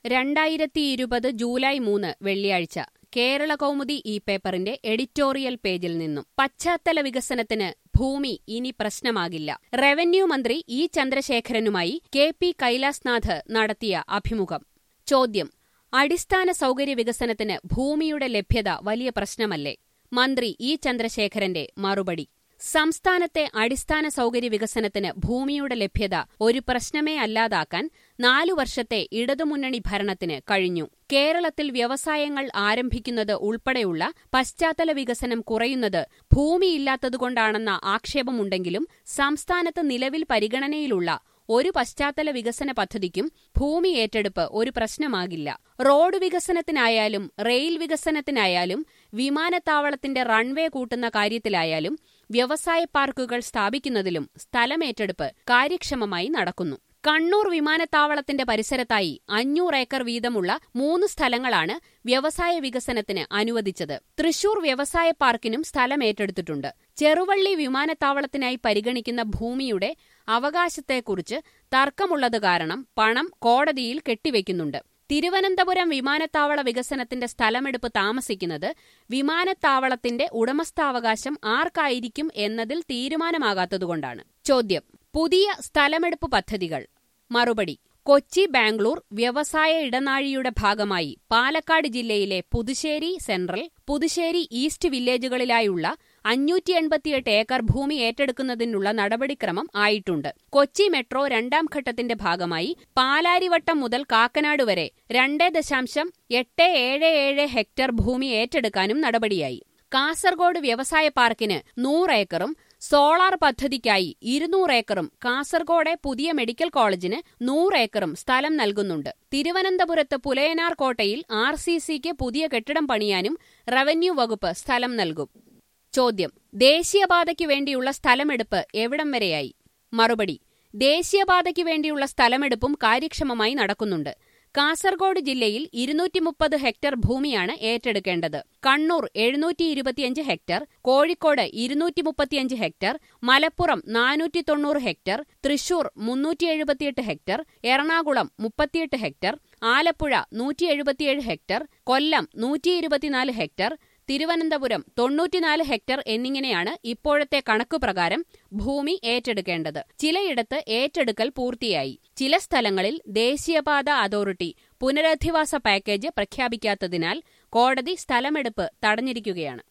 രണ്ടായിരത്തി ഇരുപത് ജൂലൈ മൂന്ന് വെള്ളിയാഴ്ച കേരള കൗമുദി ഈ പേപ്പറിന്റെ എഡിറ്റോറിയൽ പേജിൽ നിന്നും പശ്ചാത്തല വികസനത്തിന് ഭൂമി ഇനി പ്രശ്നമാകില്ല റവന്യൂ മന്ത്രി ഇ ചന്ദ്രശേഖരനുമായി കെ പി കൈലാസ്നാഥ് നടത്തിയ അഭിമുഖം ചോദ്യം അടിസ്ഥാന സൗകര്യ വികസനത്തിന് ഭൂമിയുടെ ലഭ്യത വലിയ പ്രശ്നമല്ലേ മന്ത്രി ഇ ചന്ദ്രശേഖരന്റെ മറുപടി സംസ്ഥാനത്തെ അടിസ്ഥാന സൗകര്യ വികസനത്തിന് ഭൂമിയുടെ ലഭ്യത ഒരു പ്രശ്നമേ അല്ലാതാക്കാൻ നാലു വർഷത്തെ ഇടതുമുന്നണി ഭരണത്തിന് കഴിഞ്ഞു കേരളത്തിൽ വ്യവസായങ്ങൾ ആരംഭിക്കുന്നത് ഉൾപ്പെടെയുള്ള പശ്ചാത്തല വികസനം കുറയുന്നത് ഭൂമിയില്ലാത്തതുകൊണ്ടാണെന്ന ആക്ഷേപമുണ്ടെങ്കിലും സംസ്ഥാനത്ത് നിലവിൽ പരിഗണനയിലുള്ള ഒരു പശ്ചാത്തല വികസന പദ്ധതിക്കും ഭൂമി ഏറ്റെടുപ്പ് ഒരു പ്രശ്നമാകില്ല റോഡ് വികസനത്തിനായാലും റെയിൽ വികസനത്തിനായാലും വിമാനത്താവളത്തിന്റെ റൺവേ കൂട്ടുന്ന കാര്യത്തിലായാലും വ്യവസായ പാർക്കുകൾ സ്ഥാപിക്കുന്നതിലും സ്ഥലമേറ്റെടുപ്പ് കാര്യക്ഷമമായി നടക്കുന്നു കണ്ണൂർ വിമാനത്താവളത്തിന്റെ പരിസരത്തായി അഞ്ഞൂറ് ഏക്കർ വീതമുള്ള മൂന്ന് സ്ഥലങ്ങളാണ് വ്യവസായ വികസനത്തിന് അനുവദിച്ചത് തൃശൂർ വ്യവസായ പാർക്കിനും സ്ഥലം ഏറ്റെടുത്തിട്ടുണ്ട് ചെറുവള്ളി വിമാനത്താവളത്തിനായി പരിഗണിക്കുന്ന ഭൂമിയുടെ അവകാശത്തെക്കുറിച്ച് തർക്കമുള്ളത് കാരണം പണം കോടതിയിൽ കെട്ടിവെക്കുന്നുണ്ട് തിരുവനന്തപുരം വിമാനത്താവള വികസനത്തിന്റെ സ്ഥലമെടുപ്പ് താമസിക്കുന്നത് വിമാനത്താവളത്തിന്റെ ഉടമസ്ഥാവകാശം ആർക്കായിരിക്കും എന്നതിൽ തീരുമാനമാകാത്തതുകൊണ്ടാണ് ചോദ്യം പുതിയ സ്ഥലമെടുപ്പ് പദ്ധതികൾ മറുപടി കൊച്ചി ബാംഗ്ലൂർ വ്യവസായ ഇടനാഴിയുടെ ഭാഗമായി പാലക്കാട് ജില്ലയിലെ പുതുശ്ശേരി സെൻട്രൽ പുതുശ്ശേരി ഈസ്റ്റ് വില്ലേജുകളിലായുള്ള അഞ്ഞൂറ്റി എൺപത്തിയെട്ട് ഏക്കർ ഭൂമി ഏറ്റെടുക്കുന്നതിനുള്ള നടപടിക്രമം ആയിട്ടുണ്ട് കൊച്ചി മെട്രോ രണ്ടാം ഘട്ടത്തിന്റെ ഭാഗമായി പാലാരിവട്ടം മുതൽ കാക്കനാട് വരെ രണ്ട് ദശാംശം എട്ട് ഏഴ് ഏഴ് ഹെക്ടർ ഭൂമി ഏറ്റെടുക്കാനും നടപടിയായി കാസർഗോഡ് വ്യവസായ പാർക്കിന് നൂറ് ഏക്കറും സോളാർ പദ്ധതിക്കായി ഇരുന്നൂറ് ഏക്കറും കാസർഗോഡ് പുതിയ മെഡിക്കൽ കോളേജിന് നൂറ് ഏക്കറും സ്ഥലം നൽകുന്നുണ്ട് തിരുവനന്തപുരത്ത് പുലയനാർ കോട്ടയിൽ ആർ സി സിക്ക് പുതിയ കെട്ടിടം പണിയാനും റവന്യൂ വകുപ്പ് സ്ഥലം നൽകും ചോദ്യം ദേശീയപാതയ്ക്ക് വേണ്ടിയുള്ള സ്ഥലമെടുപ്പ് എവിടം വരെയായി മറുപടി ദേശീയപാതയ്ക്ക് വേണ്ടിയുള്ള സ്ഥലമെടുപ്പും കാര്യക്ഷമമായി നടക്കുന്നുണ്ട് കാസർഗോഡ് ജില്ലയിൽ ഇരുന്നൂറ്റി മുപ്പത് ഹെക്ടർ ഭൂമിയാണ് ഏറ്റെടുക്കേണ്ടത് കണ്ണൂർ എഴുന്നൂറ്റി ഇരുപത്തിയഞ്ച് ഹെക്ടർ കോഴിക്കോട് ഇരുന്നൂറ്റി മുപ്പത്തിയഞ്ച് ഹെക്ടർ മലപ്പുറം നാനൂറ്റി തൊണ്ണൂറ് ഹെക്ടർ തൃശൂർ മുന്നൂറ്റി എഴുപത്തിയെട്ട് ഹെക്ടർ എറണാകുളം മുപ്പത്തിയെട്ട് ഹെക്ടർ ആലപ്പുഴ നൂറ്റി എഴുപത്തിയേഴ് ഹെക്ടർ കൊല്ലം നൂറ്റി ഇരുപത്തിനാല് ഹെക്ടർ തിരുവനന്തപുരം തൊണ്ണൂറ്റിനാല് ഹെക്ടർ എന്നിങ്ങനെയാണ് ഇപ്പോഴത്തെ കണക്കുപ്രകാരം ഭൂമി ഏറ്റെടുക്കേണ്ടത് ചിലയിടത്ത് ഏറ്റെടുക്കൽ പൂർത്തിയായി ചില സ്ഥലങ്ങളിൽ ദേശീയപാത അതോറിറ്റി പുനരധിവാസ പാക്കേജ് പ്രഖ്യാപിക്കാത്തതിനാൽ കോടതി സ്ഥലമെടുപ്പ് തടഞ്ഞിരിക്കുകയാണ്